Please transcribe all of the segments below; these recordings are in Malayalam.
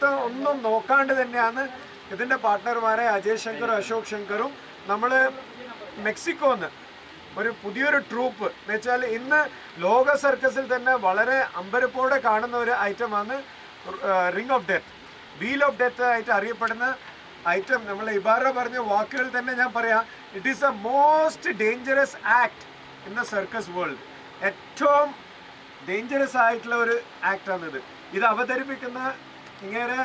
നഷ്ടം ഒന്നും നോക്കാണ്ട് തന്നെയാണ് ഇതിൻ്റെ പാർട്ട്ണർമാരെ അജയ് ശങ്കറും അശോക് ശങ്കറും നമ്മൾ മെക്സിക്കോന്ന് ഒരു പുതിയൊരു ട്രൂപ്പ് എന്ന് വെച്ചാൽ ഇന്ന് ലോക സർക്കസിൽ തന്നെ വളരെ അമ്പരപ്പോടെ കാണുന്ന ഒരു ഐറ്റമാണ് ring of death wheel of death ആയിട്ട് അറിയപ്പെടുന്ന ഐറ്റം നമ്മൾ ഇബാറ പറഞ്ഞ വാക്കുകൾ തന്നെ ഞാൻ പറയാം it is a most dangerous act in the circus world ഏറ്റവും ഡേഞ്ചറസ് ആയിട്ടുള്ള ഒരു ആക്ടാണ് ഇത് ഇത് അവതരിപ്പിക്കുന്ന ഇങ്ങനെ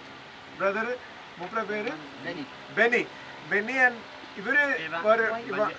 ബ്രദർ മൂപ്പരുടെ പേര് ബെനി ബെനി ആൻഡ് ഇവര് വേറെ ഇവ-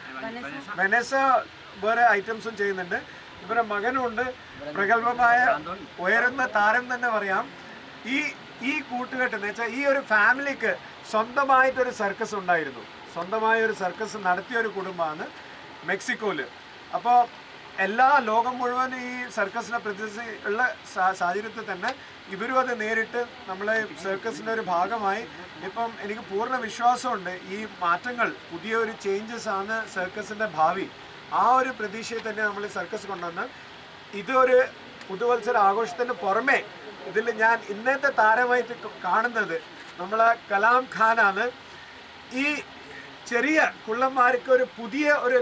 വെനസ വേറെ ഐറ്റംസും ചെയ്യുന്നുണ്ട് ഇവരുടെ മകനുണ്ട് പ്രഗത്ഭമായ ഉയരുന്ന താരം തന്നെ പറയാം ഈ ഈ കൂട്ടുകെട്ട് എന്ന് വെച്ചാൽ ഈ ഒരു ഫാമിലിക്ക് സ്വന്തമായിട്ടൊരു സർക്കസ് ഉണ്ടായിരുന്നു സ്വന്തമായ ഒരു സർക്കസ് നടത്തിയ ഒരു കുടുംബമാണ് മെക്സിക്കോയില് അപ്പോൾ എല്ലാ ലോകം മുഴുവൻ ഈ സർക്കസിനെ പ്രതിനിധി ഉള്ള സാ- സാഹചര്യത്തിൽ തന്നെ ഇവരും അത് നേരിട്ട് നമ്മളെ സർക്കസിൻ്റെ ഒരു ഭാഗമായി ഇപ്പം എനിക്ക് പൂർണ്ണ വിശ്വാസമുണ്ട് ഈ മാറ്റങ്ങൾ പുതിയ ഒരു ചേഞ്ചസ് ആണ് സർക്കസിൻ്റെ ഭാവി ആ ഒരു പ്രതീക്ഷയിൽ തന്നെ നമ്മൾ ഈ സർക്കസ് കൊണ്ടുവന്ന് ഇതൊരു പുതുവത്സര ആഘോഷത്തിന് പുറമെ ഇതിൽ ഞാൻ ഇന്നത്തെ താരമായിട്ട് ക- കാണുന്നത് നമ്മളെ കലാം ഖാനാണ് ഈ ചെറിയ കുള്ളന്മാർക്ക് ഒരു പുതിയ ഒരു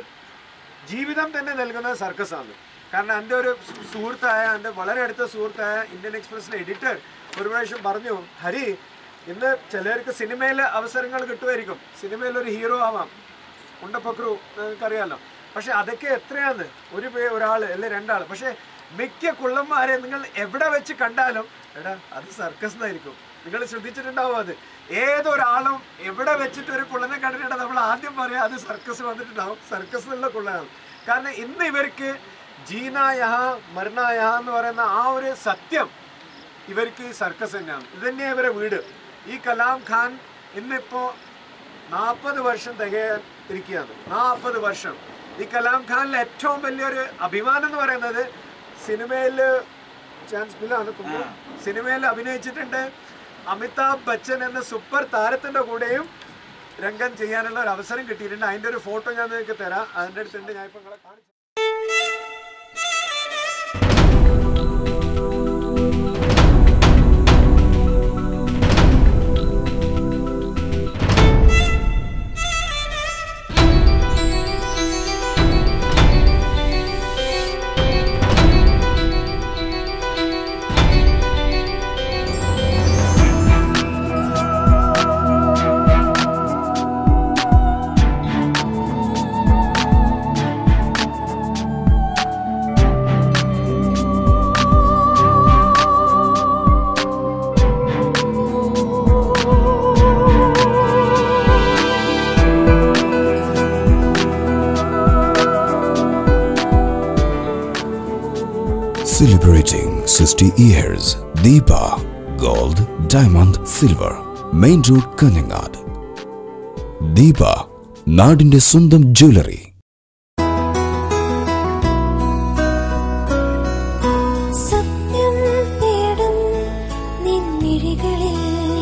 ജീവിതം തന്നെ നൽകുന്നത് സർക്കസാണ് കാരണം എൻ്റെ ഒരു സു- സുഹൃത്തായ എൻ്റെ വളരെ അടുത്ത സുഹൃത്തായ ഇന്ത്യൻ എക്സ്പ്രസിലെ എഡിറ്റർ ഒരു പ്രാവശ്യം പറഞ്ഞു ഹരി ഇന്ന് ചിലർക്ക് സിനിമയിൽ അവസരങ്ങൾ കിട്ടുമായിരിക്കും സിനിമയിൽ ഒരു ഹീറോ ആവാം ഉണ്ടപ്പക്രു നിങ്ങൾക്കറിയാലോ പക്ഷെ അതൊക്കെ എത്രയാണ് ഒരു പേ ഒരാൾ അല്ലെ രണ്ടാൾ പക്ഷെ മിക്ക കുള്ളന്മാരെ നിങ്ങൾ എവിടെ വെച്ച് കണ്ടാലും എടാ അത് സർക്കസ് എന്നായിരിക്കും നിങ്ങൾ ശ്രദ്ധിച്ചിട്ടുണ്ടാവും അത് ഏതൊരാളും എവിടെ വെച്ചിട്ട് ഒരു കുള്ളനെ കണ്ടിട്ടുണ്ടെങ്കിൽ നമ്മൾ ആദ്യം പറയാം അത് സർക്കസ് വന്നിട്ടുണ്ടാവും സർക്കസിലുള്ള കുള്ളനാണ് കാരണം ഇന്ന് ഇവർക്ക് ജീനായഹ മരണായഹ എന്ന് പറയുന്ന ആ ഒരു സത്യം ഇവർക്ക് ഈ സർക്കസ് തന്നെയാണ് ഇത് തന്നെയാണ് ഇവരെ വീട് ഈ കലാം ഖാൻ ഇന്നിപ്പോ നാൽപ്പത് വർഷം തികയാൻ ഇരിക്കുകയാണ് നാൽപ്പത് വർഷം ഈ കലാം ഖാനിലെ ഏറ്റവും വലിയൊരു അഭിമാനം എന്ന് പറയുന്നത് സിനിമയിൽ ചാൻസ് ബില്ലാണ് സിനിമയിൽ അഭിനയിച്ചിട്ടുണ്ട് അമിതാഭ് ബച്ചൻ എന്ന സൂപ്പർ താരത്തിന്റെ കൂടെയും രംഗം ചെയ്യാനുള്ള ഒരു അവസരം കിട്ടിയിട്ടുണ്ട് അതിന്റെ ഒരു ഫോട്ടോ ഞാൻ നിങ്ങൾക്ക് തരാം അതിന്റെ അടുത്തുണ്ട് ഞാൻ ഇപ്പൊ നിങ്ങളെ കാണിച്ചു Celebrating 60 years. Deepa Gold, Diamond, Silver. Main Road, Kanangad. Deepa നാടിന്റെ സ്വന്തം ജ്വല്ലറി സത്യം തേടും നിൻമിഴികളിൽ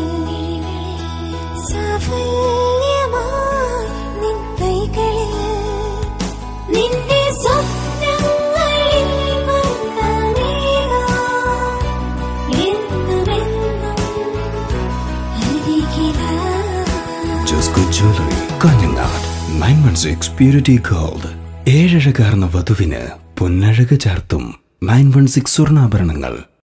സാഫല്യമായി നിൻ കൈകളിൽ നിന്റെ സ്വപ്നങ്ങളിൽ വന്നനേകാം എന്നുമെന്നും അരികിലായി Josco jewellery Kanhangad nine one six purity gold ഏഴഴകാർന്ന വധുവിന് പൊന്നഴക് ചാർത്തും നയൻ വൺ സിക്സ് സ്വർണ്ണാഭരണങ്ങൾ